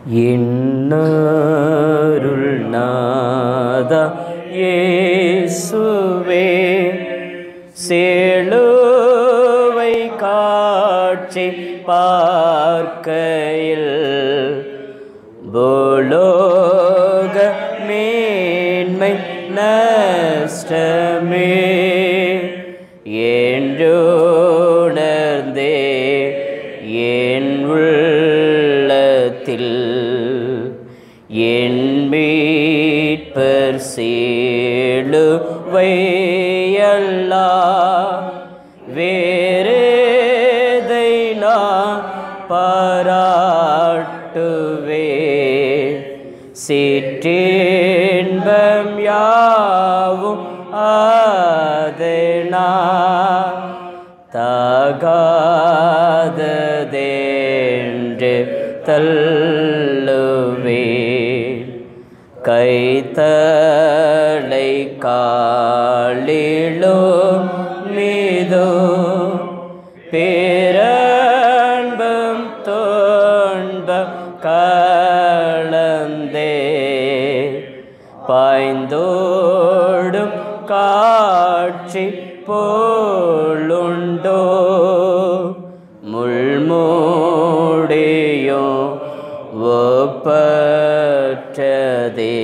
இன்னருள் நாதா இயேசுவே சேழுவை காட்சி பார்க்கையில் பூலோக மேன்மை நஷ்டமே என்றுணர்ந்தே என் உள்ளத்தில் என் மீட்பர் சீழுவை அல்லா வேறேதை நான் பாராட்டுவேன் சிற்றின்பம் யாவும் அதனா தகாததென்று தள்ளுவேன் கைத்தலை காலிலோ மீதோ பேரன்பம் தோன்பம் கலந்தே பாய்ந்தோடும் காட்சி போலுண்டோ முள்மூடியோ ஒப்பற்றதே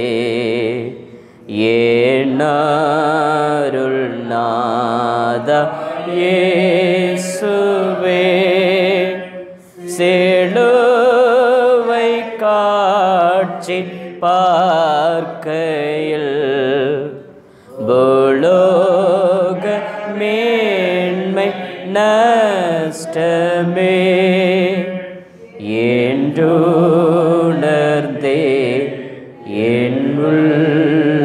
ஏனாருள் நாத இயேசுவே செழுவை காட்சி பார்க்கையில் பூலோக மேன்மை நஷ்டமே என்றுணர்ந்தே என் உள்ள